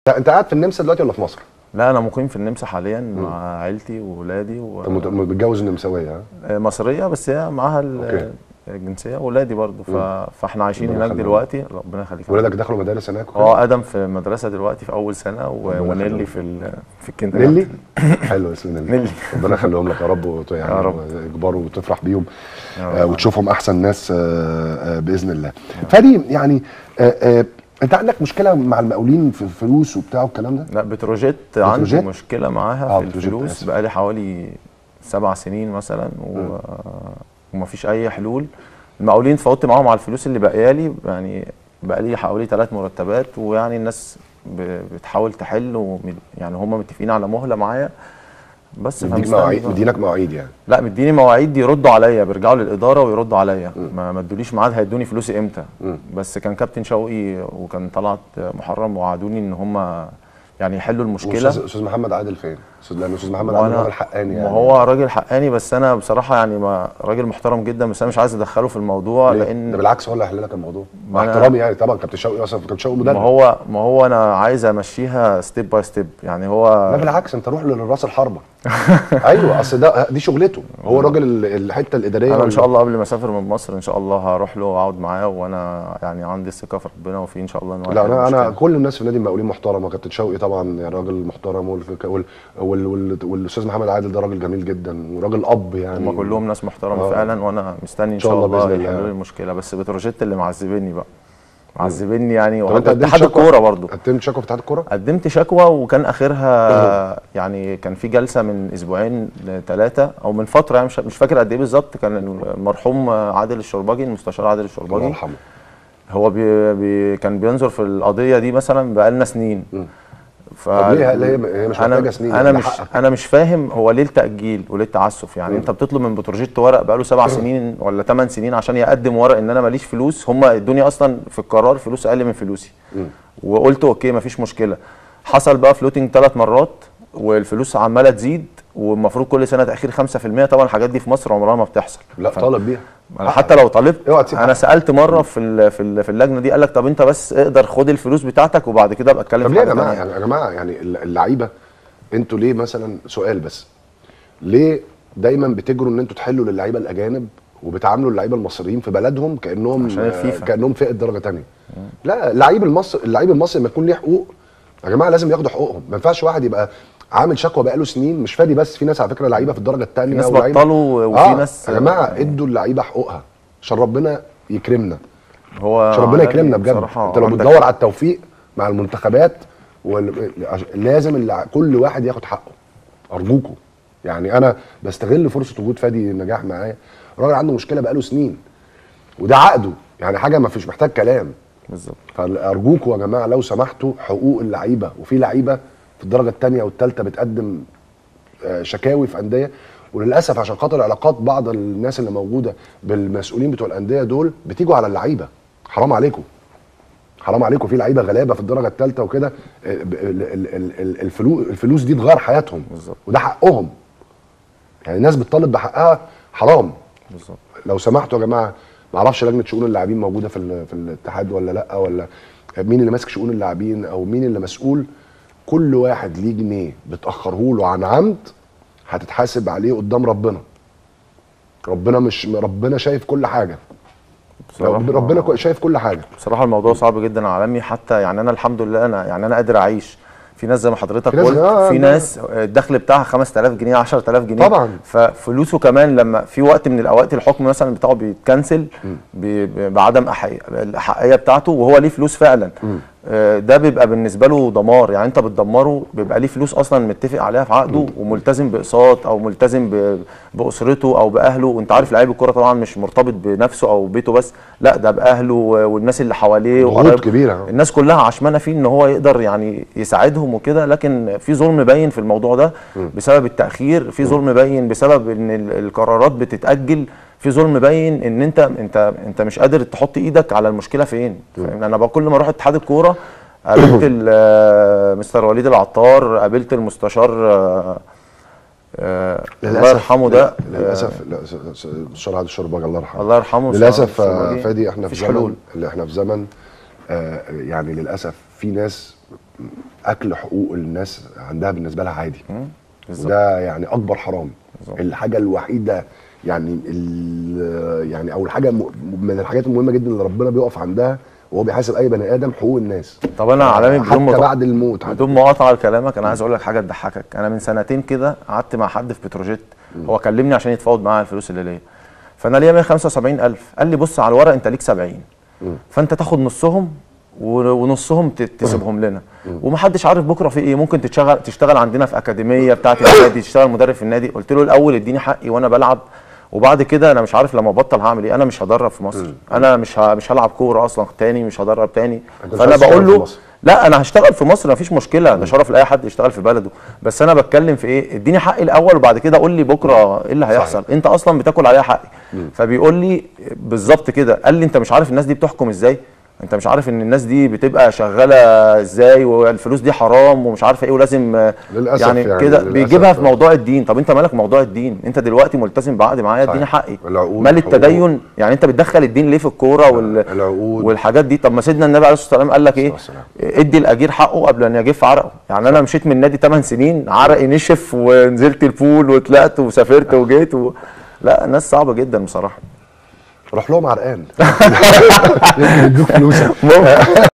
لا انت قاعد في النمسا دلوقتي ولا في مصر؟ لا انا مقيم في النمسا حاليا مع عيلتي واولادي و... انت مت- متجوز النمساويه ها؟ آه، مصريه بس هي معاها أوكي. ال- الجنسيه واولادي برضو ف... فاحنا عايشين ربنا هناك يخليهم. دلوقتي ربنا يخليك ولادك دخلوا مدارس هناك وكده؟ اه ادم في مدرسه دلوقتي في اول سنه و... ربنا ونيلي يخليهم. في ال... في الكندر نيلي حلو اسم نيلي نيلي. ربنا يخليهم لك يا رب وت- يعني يا رب. يكبروا وتفرح بيهم يا آه رب. وتشوفهم احسن ناس آه آه باذن الله فدي يعني آه آه انت عندك مشكله مع المقاولين في الفلوس وبتاع والكلام ده لا بتروجيت بتروجيت؟ عندي مشكله معاها آه، في بتروجيت، الفلوس آسف. بقالي حوالي سبع سنين مثلا و... ومفيش اي حلول المقاولين فوت معاهم على الفلوس اللي باقيه يعني بقالي حوالي ثلاث مرتبات ويعني الناس ب... بتحاول تحل وم... يعني هم متفقين على مهله معايا بس مديك فمستني مواعيد بقى. مدينك مواعيد يعني لا مديني مواعيد يردوا عليا بيرجعوا للاداره ويردوا عليا ما ما ادوليش ميعاد هيدوني فلوسي امتى بس كان كابتن شوقي وكان طلعت محرم وعدوني ان هم يعني يحلوا المشكله استاذ استاذ محمد عادل فين؟ استاذ لان استاذ محمد عادل وانا راجل حقاني يعني ما هو راجل حقاني بس انا بصراحه يعني ما راجل محترم جدا بس انا مش عايز ادخله في الموضوع ليه؟ لان ده بالعكس هو اللي هيحل لك الموضوع مع ما أنا- احترامي يعني طبعا كابتن شوقي اصلا كابتن شوقي مدرب ما هو ما هو انا عايز امشيها ستيب باي ستيب يعني هو لا بالعكس انت روح لراس الحربه ايوه اصل ده دي شغلته هو الراجل ال- الحته الاداريه انا ان شاء وال- الله قبل ما اسافر من مصر ان شاء الله هروح له واقعد معاه وانا يعني عندي ثقه في ربنا وفيه ان شاء الله ان هو لا يحل انا انا المشكلة. كل الناس في النادي المقاولين محترمه كابتن شوقي طبعا يعني راجل محترم والف- وال- وال- وال- والاستاذ محمد عادل ده راجل جميل جدا وراجل اب يعني هم كلهم ناس محترمه آه. فعلا وانا مستني ان إن شاء شاء الله الله بإذن الله. يحلوا لي المشكله بس بتروجيت اللي معذبني بقى معذبني يعني طب انت قدمت اتحاد شكوى؟ الكوره برضو قدمت شكوى في اتحاد الكوره؟ قدمت شكوى وكان اخرها يعني كان في جلسه من اسبوعين لثلاثه او من فتره يعني مش مش فاكر قد ايه بالظبط كان المرحوم عادل الشربجي المستشار عادل الله الشربجي يرحمه هو بي بي كان بينظر في القضيه دي مثلا بقالنا سنين ف طب ليه هل هي هي مش انا محتاجه سنين انا يعني مش حقك. انا مش فاهم هو ليه التاجيل وليه التعسف يعني انت بتطلب من بتروجيت ورق بقاله سبع سنين ولا ثمان سنين عشان يقدم ورق ان انا ماليش فلوس هم ادوني اصلا في القرار فلوس اقل من فلوسي وقلت اوكي مفيش مشكله حصل بقى فلوتنج ثلاث مرات والفلوس عماله تزيد والمفروض كل سنه تاخير 5% طبعا الحاجات دي في مصر عمرها ما بتحصل لا ف- طالب بيها أنا حتى لو طالبت اوعى تسيب انا حقك. سالت مره في ال- في ال- في اللجنه دي قال لك طب انت بس اقدر خد الفلوس بتاعتك وبعد كده ابقى اتكلم طب في ليه يا حاجه جماعه تانية. يعني يا جماعه يعني اللعيبه انتوا ليه مثلا سؤال بس ليه دايما بتجروا ان انتوا تحلوا للعيبه الاجانب وبتعاملوا اللعيبه المصريين في بلدهم كانهم عشان الفيفا. آه، كانهم فئه درجه تانية لا اللعيب المصري اللعيب المصري لما يكون ليه حقوق يا جماعه لازم ياخدوا حقوقهم ما ينفعش واحد يبقى عامل شكوى بقاله سنين مش فادي بس في ناس على فكره لعيبه في الدرجه الثانيه في ناس بطلوا وفي ناس يا جماعه ادوا اللعيبه حقوقها عشان ربنا يكرمنا هو عشان ربنا عالمي يكرمنا بجد بصراحة انت لو عندك بتدور على التوفيق مع المنتخبات وال... عش- لازم اللع... كل واحد ياخد حقه ارجوكوا يعني انا بستغل فرصه وجود فادي النجاح معايا راجل عنده مشكله بقاله سنين وده عقده يعني حاجه ما فيش محتاج كلام بالظبط فارجوكوا يا جماعه لو سمحتوا حقوق اللعيبه وفي لعيبه في الدرجه الثانيه والثالثه بتقدم آه، شكاوي في انديه وللاسف عشان خاطر علاقات بعض الناس اللي موجوده بالمسؤولين بتوع الانديه دول بتيجوا على اللعيبه حرام عليكم حرام عليكم في لعيبه غلابه في الدرجه الثالثه وكده آه، ب- ال- ال- ال- ال- الفلوس الفلوس دي تغير حياتهم بالظبط. وده حقهم يعني الناس بتطالب بحقها حرام بالظبط لو سمحتوا يا جماعه ما اعرفش لجنه شؤون اللاعبين موجوده في ال- في الاتحاد ولا لا ولا مين اللي ماسك شؤون اللاعبين او مين اللي مسؤول كل واحد ليه جنيه بتاخره له عن عمد هتتحاسب عليه قدام ربنا ربنا مش ربنا شايف كل حاجه لو بصراحة- ربنا كو- شايف كل حاجه بصراحه الموضوع صعب جدا عالمي حتى يعني انا الحمد لله انا يعني انا قادر اعيش في ناس زي ما حضرتك في ناس- قلت آه، في ده- ناس الدخل بتاعها 5000 جنيه 10000 جنيه طبعاً. ففلوسه كمان لما في وقت من الاوقات الحكم مثلا بتاعه بيتكنسل ب- ب- بعدم أحقية- الاحقيه بتاعته وهو ليه فلوس فعلا آه، ده بيبقى بالنسبه له دمار يعني انت بتدمره بيبقى ليه فلوس اصلا متفق عليها في عقده وملتزم باقساط او ملتزم ب- باسرته او باهله وانت عارف لعيب الكوره طبعا مش مرتبط بنفسه او بيته بس لا ده باهله والناس اللي حواليه ضغوط وقرايب- كبيرة. الناس كلها عشمانه فيه ان هو يقدر يعني يساعدهم وكده لكن في ظلم باين في الموضوع ده بسبب التاخير في ظلم باين بسبب ان ال- القرارات بتتاجل في ظلم باين ان انت انت انت مش قادر تحط ايدك على المشكله فين فاهم؟ انا بقى كل ما اروح اتحاد الكوره قابلت ال- مستر وليد العطار قابلت المستشار آه، آه، الله يرحمه ده لا، للاسف لا س- س- المستشار عادل الشرباجي الله يرحمه الله يرحمه للاسف الشرباجي. آه، فادي احنا في مفيش زمن حلول. اللي احنا في زمن آه، يعني للاسف في ناس اكل حقوق الناس عندها بالنسبه لها عادي بالظبط وده يعني اكبر حرام بالظبط. الحاجه الوحيده يعني ال- يعني او الحاجه م- من الحاجات المهمه جدا اللي ربنا بيقف عندها وهو بيحاسب اي بني ادم حقوق الناس طب انا عالمي بدون حتى مقاطعة- بعد الموت حتى. بدون مقاطعه لكلامك انا عايز اقول لك حاجه تضحكك انا من سنتين كده قعدت مع حد في بتروجيت هو كلمني عشان يتفاوض معايا الفلوس اللي ليا فانا ليا 175000 قال لي بص على الورق انت ليك 70 فانت تاخد نصهم و- ونصهم ت- تسيبهم لنا ومحدش عارف بكره في ايه ممكن تشتغل تشتغل عندنا في اكاديميه بتاعه النادي تشتغل مدرب في النادي قلت له الاول اديني حقي وانا بلعب وبعد كده انا مش عارف لما ابطل هعمل ايه انا مش هدرب في مصر انا مش ه... مش هلعب كوره اصلا تاني مش هدرب تاني أنت مش فانا عايز تشتغل بقول في له مصر. لا انا هشتغل في مصر مفيش مشكله ده شرف لاي حد يشتغل في بلده بس انا بتكلم في ايه اديني حقي الاول وبعد كده قول لي بكره ايه اللي هيحصل انت اصلا بتاكل عليا حقي فبيقول لي بالظبط كده قال لي انت مش عارف الناس دي بتحكم ازاي انت مش عارف ان الناس دي بتبقى شغاله ازاي والفلوس دي حرام ومش عارفه ايه ولازم آه، للأسف يعني, يعني، كده للأسف. بيجيبها في موضوع الدين طب انت مالك موضوع الدين انت دلوقتي ملتزم بعقد معايا صحيح. اديني حقي العقود مال والحقوق. التدين يعني انت بتدخل الدين ليه في الكوره وال... العقود. والحاجات دي طب ما سيدنا النبي عليه الصلاه والسلام قال لك ايه والسلام. ادي الاجير حقه قبل ان يجف عرقه يعني انا مشيت من النادي 8 سنين عرقي نشف ونزلت البول وطلعت وسافرت وجيت و... لا ناس صعبه جدا بصراحه روح لهم عرقان يمكن يدوك فلوسك